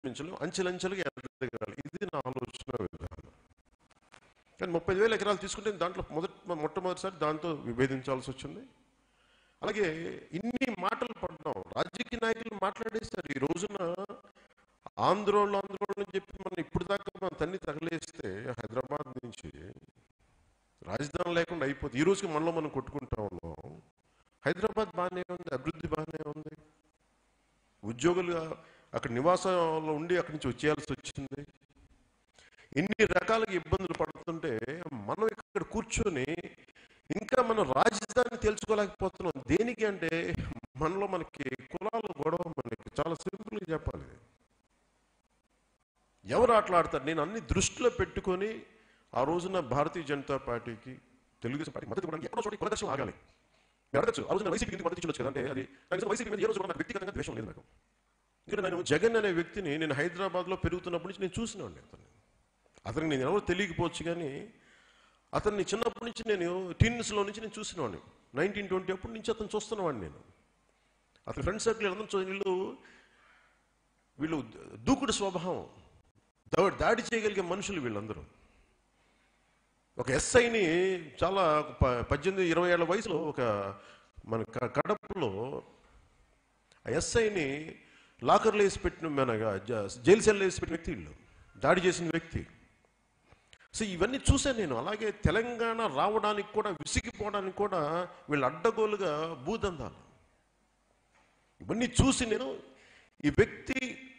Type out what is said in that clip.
నిర్మించలేం అంచెలంచెలుగా ఎదగాలి ఇది నా ఆలోచన విధానం కానీ ముప్పై వేల ఎకరాలు తీసుకుంటే దాంట్లో మొదటి మొట్టమొదటిసారి దాంతో విభేదించాల్సి వచ్చింది అలాగే ఇన్ని మాటలు పడ్డాం రాజకీయ నాయకులు మాట్లాడేశారు ఈ రోజున ఆంధ్రోళ్ళు ఆంధ్రోళ్ళు అని చెప్పి మనం ఇప్పుడు దాకా మనం తన్ని తగలేస్తే హైదరాబాద్ నుంచి రాజధాని లేకుండా అయిపోతుంది ఈ రోజుకి మనలో మనం కొట్టుకుంటా ఉన్నాం హైదరాబాద్ బాగానే ఉంది అభివృద్ధి బాగానే ఉంది ఉద్యోగులు అక్కడ నివాసంలో ఉండి అక్కడి నుంచి వచ్చేయాల్సి వచ్చింది ఇన్ని రకాలుగా ఇబ్బందులు పడుతుంటే మనం ఇక్కడ కూర్చొని ఇంకా మనం రాజధాని తెలుసుకోలేకపోతున్నాం దేనికి అంటే మనలో మనకి కులాల గొడవ మనకి చాలా సింపుల్గా చెప్పాలి ఎవరు ఆటలాడతారు నేను అన్ని దృష్టిలో పెట్టుకొని ఆ రోజున భారతీయ జనతా పార్టీకి తెలుగుదేశం పార్టీ మద్దతు ఇవ్వడానికి ఎక్కడో చోట కులదర్శనం ఆగాలి మీరు అడగచ్చు ఆ రోజున వైసీపీకి మద్దతు ఇచ్చొచ్చు కదా అంటే అది నాకు వైసీపీ మీద ఏ రోజు కూడా నాకు వ్యక్తిగతంగా ద్వేషం లేదు నాకు ఇక్కడ నేను జగన్ అనే వ్యక్తిని నేను హైదరాబాద్లో పెరుగుతున్నప్పటి నుంచి నేను చూసినాండి అతన్ని అతనికి నేను ఎవరో తెలియకపోవచ్చు కానీ అతన్ని చిన్నప్పటి నుంచి నేను టీన్స్లో నుంచి నేను చూసినవాడిని నైన్టీన్ ట్వంటీ అప్పటి నుంచి అతను చూస్తున్నవాడిని నేను అతని ఫ్రెండ్ సర్కిల్ అందరం చూ- వీళ్ళు వీళ్ళు దూకుడు స్వభావం దా- దాడి చేయగలిగే మనుషులు వీళ్ళందరూ ఒక ఎస్ఐని చాలా ప- పద్దెనిమిది ఇరవై ఏళ్ళ వయసులో ఒక మన క- కడపలో ఆ ఎస్ఐని లాకర్లో వేసి పెట్టిన మన జ- జైలు సెల్లో వేసి పెట్టిన వ్యక్తి వీళ్ళు దాడి చేసిన వ్యక్తి సో ఇవన్నీ చూశాను నేను అలాగే తెలంగాణ రావడానికి కూడా విసిగిపోవడానికి కూడా వీళ్ళు అడ్డగోలుగా భూదందాలు ఇవన్నీ చూసి నేను ఈ వ్యక్తి